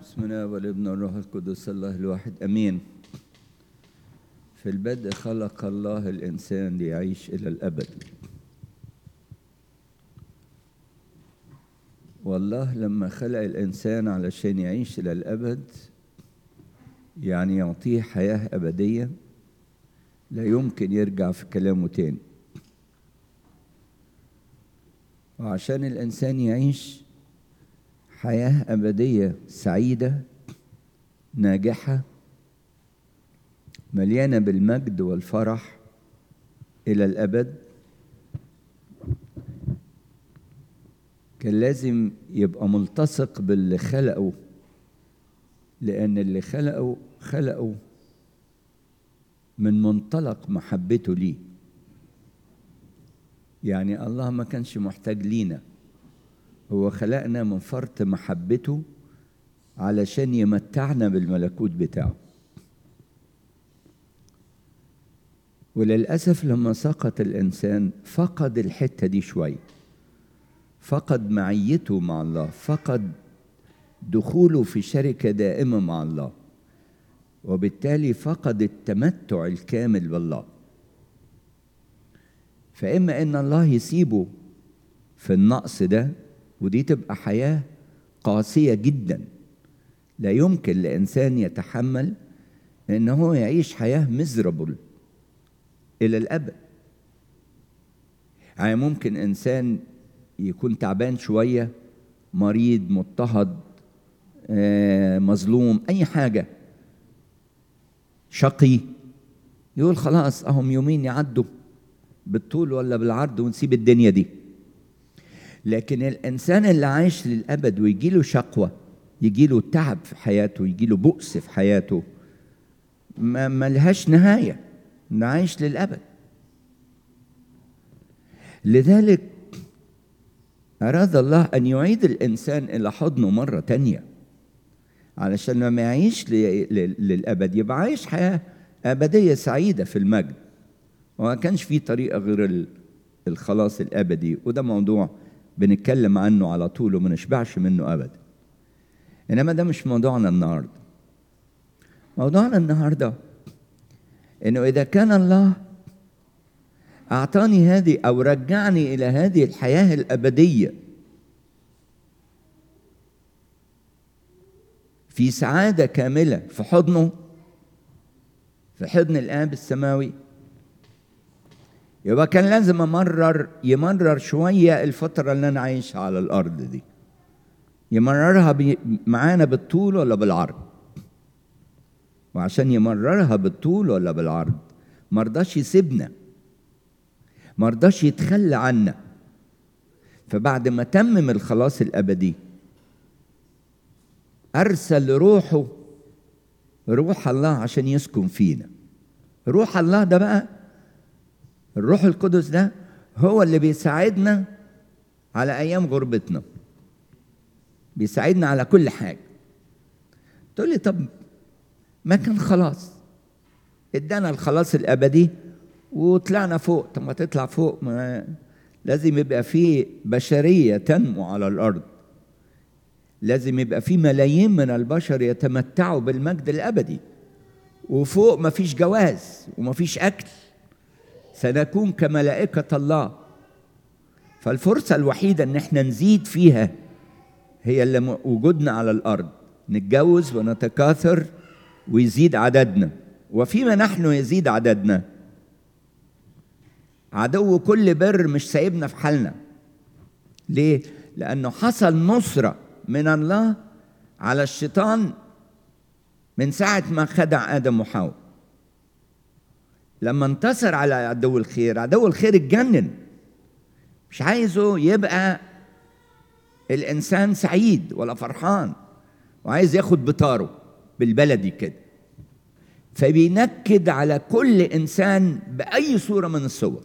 باسمنا والابن والروح القدس الله الواحد امين في البدء خلق الله الانسان ليعيش الى الابد والله لما خلق الانسان علشان يعيش الى الابد يعني يعطيه حياه ابديه لا يمكن يرجع في كلامه تاني وعشان الانسان يعيش حياه ابديه سعيده ناجحه مليانه بالمجد والفرح الى الابد كان لازم يبقى ملتصق باللي خلقه لان اللي خلقه خلقه من منطلق محبته ليه يعني الله ما كانش محتاج لينا هو خلقنا من فرط محبته علشان يمتعنا بالملكوت بتاعه وللأسف لما سقط الإنسان فقد الحتة دي شوية فقد معيته مع الله فقد دخوله في شركة دائمة مع الله وبالتالي فقد التمتع الكامل بالله فإما إن الله يسيبه في النقص ده ودي تبقى حياة قاسية جدا لا يمكن لإنسان يتحمل إن هو يعيش حياة مزربل إلى الأبد يعني ممكن إنسان يكون تعبان شوية مريض مضطهد آه، مظلوم أي حاجة شقي يقول خلاص أهم يومين يعدوا بالطول ولا بالعرض ونسيب الدنيا دي لكن الإنسان اللي عايش للأبد ويجيله شقوة يجيله تعب في حياته يجيله بؤس في حياته ما ملهاش نهاية إنه عايش للأبد لذلك أراد الله أن يعيد الإنسان إلى حضنه مرة تانية علشان لما يعيش للأبد يبقى عايش حياة أبدية سعيدة في المجد وما كانش في طريقة غير الخلاص الأبدي وده موضوع بنتكلم عنه على طول وما نشبعش منه أبدا إنما ده مش موضوعنا النهاردة موضوعنا النهاردة إنه إذا كان الله أعطاني هذه أو رجعني إلى هذه الحياة الأبدية في سعادة كاملة في حضنه في حضن الآب السماوي يبقى كان لازم أمرر يمرر شوية الفترة اللي أنا عايشها على الأرض دي يمررها معانا بالطول ولا بالعرض وعشان يمررها بالطول ولا بالعرض مرضاش يسيبنا مرضاش يتخلى عنا فبعد ما تمم الخلاص الأبدي أرسل روحه روح الله عشان يسكن فينا روح الله ده بقى الروح القدس ده هو اللي بيساعدنا على أيام غربتنا بيساعدنا على كل حاجة تقول لي طب ما كان خلاص ادانا الخلاص الأبدي وطلعنا فوق طب ما تطلع فوق ما لازم يبقى في بشرية تنمو على الأرض لازم يبقى في ملايين من البشر يتمتعوا بالمجد الأبدي وفوق ما فيش جواز وما فيش أكل سنكون كملائكة الله فالفرصة الوحيدة إن احنا نزيد فيها هي اللي وجودنا على الأرض نتجوز ونتكاثر ويزيد عددنا وفيما نحن يزيد عددنا عدو كل بر مش سايبنا في حالنا ليه لانه حصل نصره من الله على الشيطان من ساعه ما خدع ادم وحواء لما انتصر على عدو الخير عدو الخير اتجنن مش عايزه يبقى الانسان سعيد ولا فرحان وعايز ياخد بطاره بالبلدي كده فبينكد على كل انسان باي صوره من الصور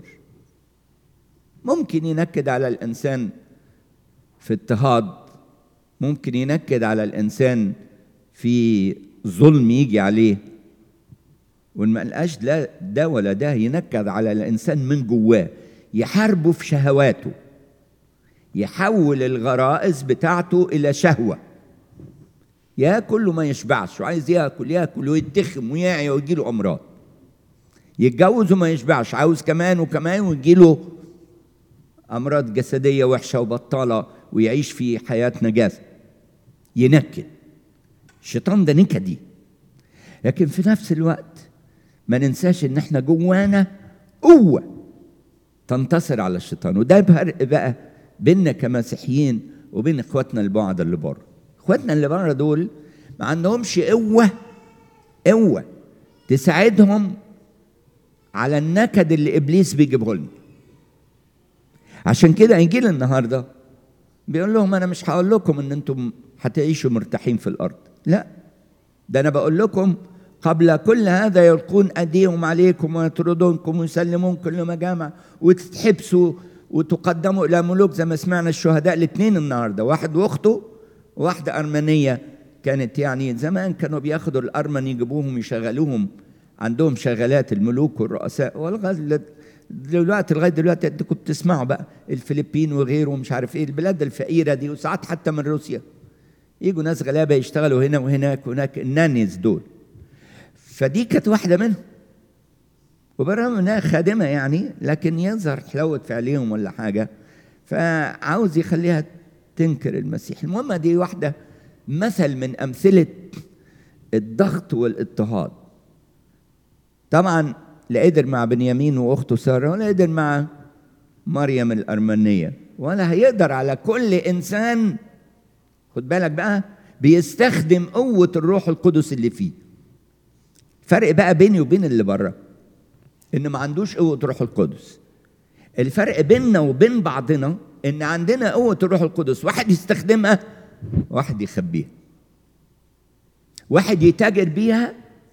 ممكن ينكد على الانسان في اضطهاد ممكن ينكد على الانسان في ظلم يجي عليه وما لقاش لا ده ولا ده ينكد على الانسان من جواه يحاربه في شهواته يحول الغرائز بتاعته الى شهوه ياكل وما يشبعش وعايز ياكل ياكل ويتخم ويعيا ويجيله امراض يتجوز وما يشبعش عاوز كمان وكمان ويجيله امراض جسديه وحشه وبطاله ويعيش في حياه نجاسه ينكد الشيطان ده نكدي لكن في نفس الوقت ما ننساش ان احنا جوانا قوه تنتصر على الشيطان وده فرق بقى بيننا كمسيحيين وبين اخواتنا البعض اللي بره اخواتنا اللي بره دول ما عندهمش قوه قوه تساعدهم على النكد اللي ابليس بيجيبه لنا عشان كده انجيل النهارده بيقول لهم انا مش هقول لكم ان انتم هتعيشوا مرتاحين في الارض لا ده انا بقول لكم قبل كل هذا يلقون ايديهم عليكم ويطردونكم ويسلمونكم لمجامع وتتحبسوا وتقدموا الى ملوك زي ما سمعنا الشهداء الاثنين النهارده واحد واخته وواحده ارمنيه كانت يعني زمان كانوا بياخدوا الارمن يجيبوهم يشغلوهم عندهم شغالات الملوك والرؤساء ولغايه دلوقتي لغايه دلوقتي انتوا بتسمعوا بقى الفلبين وغيره ومش عارف ايه البلاد الفقيره دي وساعات حتى من روسيا يجوا ناس غلابه يشتغلوا هنا وهناك وهناك النانيز دول فدي كانت واحده منهم وبرغم انها خادمه يعني لكن يظهر حلاوه فعليهم ولا حاجه فعاوز يخليها تنكر المسيح المهم دي واحده مثل من امثله الضغط والاضطهاد طبعا لا قدر مع بنيامين واخته ساره ولا قدر مع مريم الارمنيه ولا هيقدر على كل انسان خد بالك بقى بيستخدم قوه الروح القدس اللي فيه فرق بقى بيني وبين اللي بره ان ما عندوش قوه الروح القدس الفرق بيننا وبين بعضنا ان عندنا قوه الروح القدس واحد يستخدمها واحد يخبيها واحد يتاجر بيها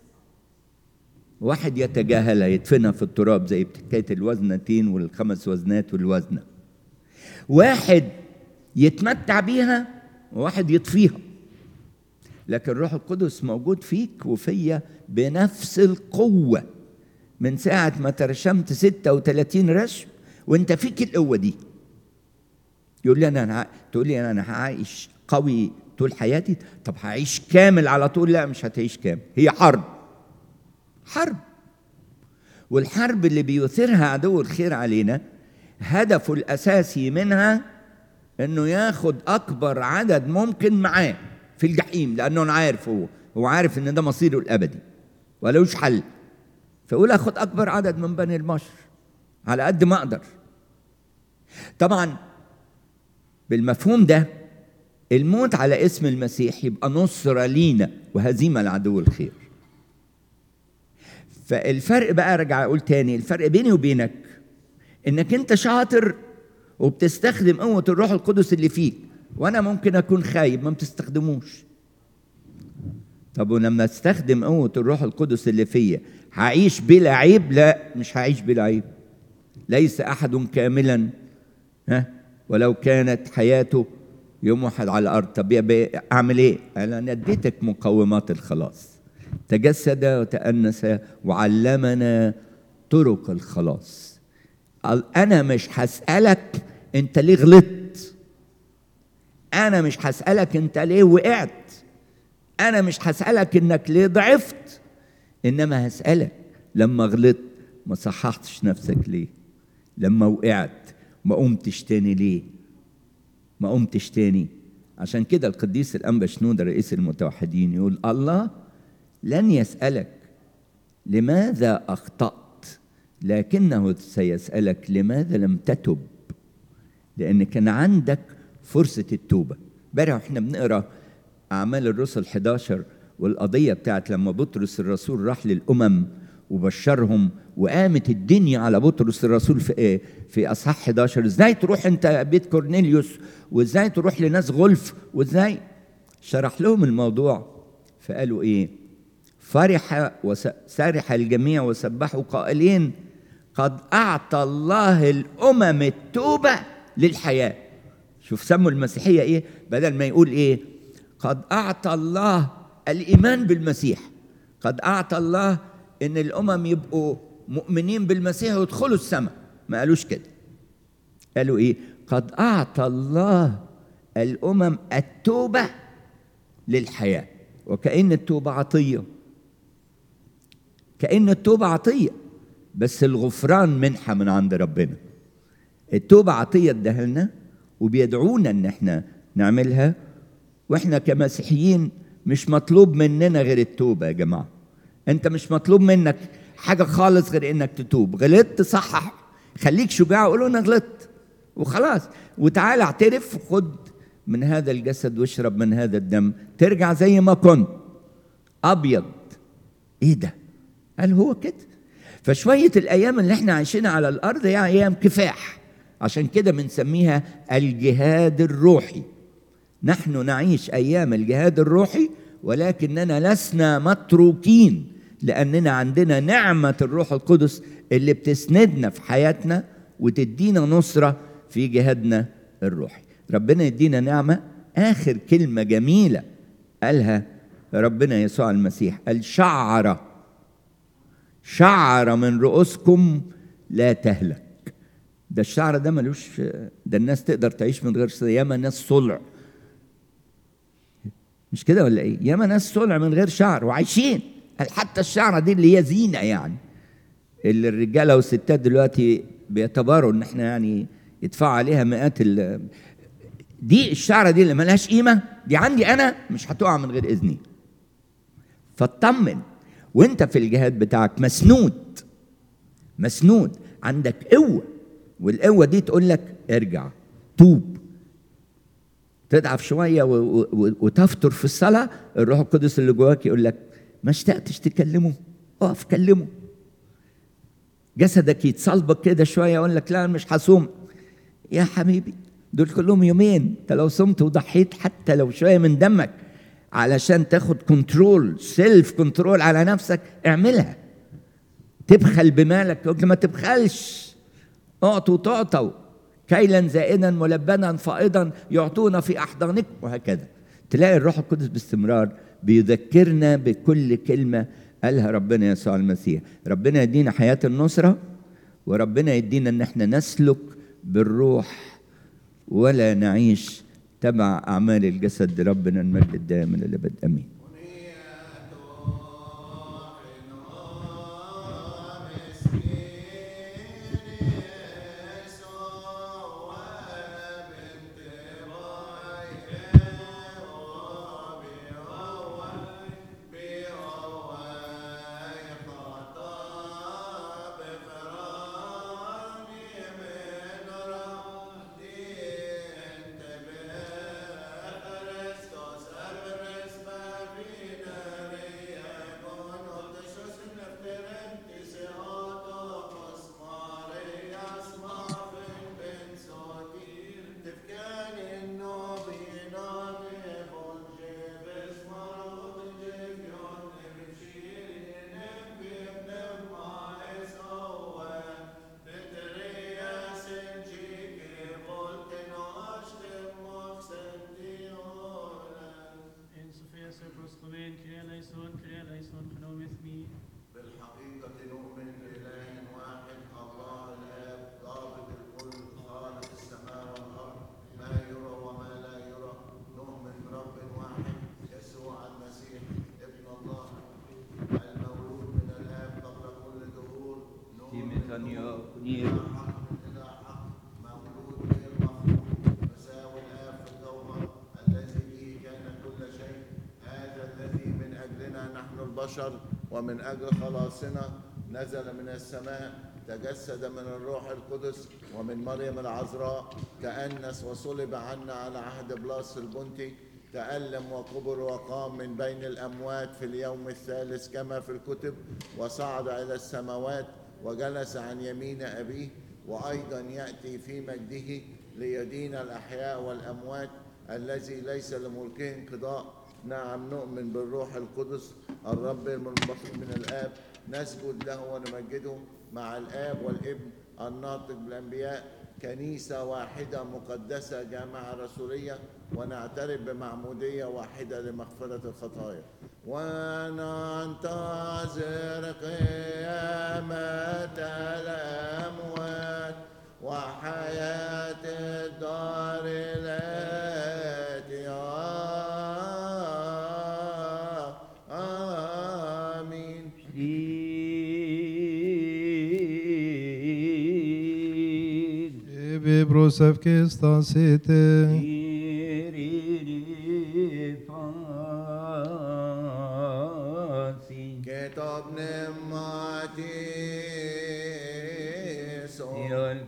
واحد يتجاهلها يدفنها في التراب زي حكايه الوزنتين والخمس وزنات والوزنه واحد يتمتع بيها وواحد يطفيها لكن الروح القدس موجود فيك وفيا بنفس القوه من ساعه ما ترشمت 36 رشم وانت فيك القوه دي يقول لي انا, أنا تقول لي انا هعيش قوي طول حياتي طب هعيش كامل على طول لا مش هتعيش كامل هي حرب حرب والحرب اللي بيثيرها عدو الخير علينا هدفه الاساسي منها انه ياخد اكبر عدد ممكن معاه في الجحيم لانه انا عارف هو هو عارف ان ده مصيره الابدي ولوش حل فيقول اخد اكبر عدد من بني البشر على قد ما اقدر طبعا بالمفهوم ده الموت على اسم المسيح يبقى نصرة لينا وهزيمة لعدو الخير فالفرق بقى ارجع اقول تاني الفرق بيني وبينك انك انت شاطر وبتستخدم قوة الروح القدس اللي فيك وانا ممكن اكون خايب ما بتستخدموش طب ولما استخدم قوة الروح القدس اللي فيا هعيش بلا عيب لا مش هعيش بلا عيب ليس احد كاملا ها ولو كانت حياته يوم واحد على الارض طب اعمل ايه انا اديتك مقومات الخلاص تجسد وتأنس وعلمنا طرق الخلاص قال انا مش هسألك انت ليه غلطت انا مش هسألك انت ليه وقعت انا مش هسألك انك ليه ضعفت انما هسألك لما غلطت ما صححتش نفسك ليه لما وقعت ما قمتش تاني ليه ما قمتش تاني عشان كده القديس الأنبا شنودة رئيس المتوحدين يقول الله لن يسألك لماذا أخطأت لكنه سيسألك لماذا لم تتب لأن كان عندك فرصة التوبة امبارح احنا بنقرا أعمال الرسل 11 والقضية بتاعت لما بطرس الرسول راح للأمم وبشرهم وقامت الدنيا على بطرس الرسول في ايه؟ في اصحاح 11 ازاي تروح انت بيت كورنيليوس وازاي تروح لناس غلف وازاي شرح لهم الموضوع فقالوا ايه فرح وسرح الجميع وسبحوا قائلين قد اعطى الله الامم التوبه للحياه شوف سموا المسيحيه ايه بدل ما يقول ايه قد اعطى الله الايمان بالمسيح قد اعطى الله ان الامم يبقوا مؤمنين بالمسيح ويدخلوا السماء ما قالوش كده قالوا ايه قد اعطى الله الامم التوبه للحياه وكأن التوبة عطية كأن التوبة عطية بس الغفران منحة من عند ربنا التوبة عطية اداها لنا وبيدعونا ان احنا نعملها واحنا كمسيحيين مش مطلوب مننا غير التوبة يا جماعة انت مش مطلوب منك حاجة خالص غير انك تتوب غلطت صحح خليك شجاع وقول انا غلطت وخلاص وتعالى اعترف وخد من هذا الجسد واشرب من هذا الدم ترجع زي ما كنت ابيض ايه ده قال هو كده فشوية الأيام اللي احنا عايشينها على الأرض هي أيام كفاح عشان كده بنسميها الجهاد الروحي نحن نعيش أيام الجهاد الروحي ولكننا لسنا متروكين لأننا عندنا نعمة الروح القدس اللي بتسندنا في حياتنا وتدينا نصرة في جهادنا الروحي ربنا يدينا نعمة آخر كلمة جميلة قالها ربنا يسوع المسيح قال شعر شعر من رؤوسكم لا تهلك ده الشعر ده ملوش ده الناس تقدر تعيش من غير ياما ناس صلع مش كده ولا ايه ياما ناس صلع من غير شعر وعايشين قال حتى الشعره دي اللي هي زينه يعني اللي الرجاله والستات دلوقتي بيعتبروا ان احنا يعني يدفعوا عليها مئات ال دي الشعره دي اللي ملهاش قيمه دي عندي انا مش هتقع من غير اذني فاطمن وانت في الجهاد بتاعك مسنود مسنود عندك قوه والقوه دي تقول لك ارجع توب تضعف شويه و- و- وتفتر في الصلاه الروح القدس اللي جواك يقول لك ما اشتقتش تكلمه اقف كلمه جسدك يتصلبك كده شويه يقول لك لا أنا مش هصوم يا حبيبي دول كلهم يومين انت لو صمت وضحيت حتى لو شويه من دمك علشان تاخد كنترول سيلف كنترول على نفسك اعملها تبخل بمالك يقول ما تبخلش اعطوا تعطوا كيلا زائدا ملبنا فائضا يعطونا في احضانك وهكذا تلاقي الروح القدس باستمرار بيذكرنا بكل كلمه قالها ربنا يسوع المسيح ربنا يدينا حياه النصره وربنا يدينا ان احنا نسلك بالروح ولا نعيش تبع اعمال الجسد لربنا المجد الدائم الى الابد امين En Sofia Sopros Koven, Kyrie eleison, Kyrie eleison, Phanom me. بالحقيقة نؤمن بإله واحد الله الآب ضابط الكل خالق السماء والأرض ما يرى وما لا يرى نؤمن برب واحد يسوع المسيح ابن الله المولود من الآب قبل كل دهور نؤمن إلى حق إلى حق مولود غير مخلوق مساوي الآب في الجوهر الذي به كان كل شيء هذا الذي من أجلنا نحن البشر ومن أجل خلاصنا نزل من السماء تجسد من الروح القدس ومن مريم العذراء تأنس وصلب عنا على عهد بلاس البنطي تألم وكبر وقام من بين الأموات في اليوم الثالث كما في الكتب وصعد إلى السماوات وجلس عن يمين أبيه وأيضا يأتي في مجده ليدين الأحياء والأموات الذي ليس لملكه انقضاء نعم نؤمن بالروح القدس الرب المنبثق من الآب نسجد له ونمجده مع الآب والابن الناطق بالأنبياء كنيسة واحدة مقدسة جامعة رسولية ونعترف بمعمودية واحدة لمغفرة الخطايا وننتظر قيامة الأموات وحياة الدار التي Ebe brosef que stasite. Iriri fansi. كتاب نما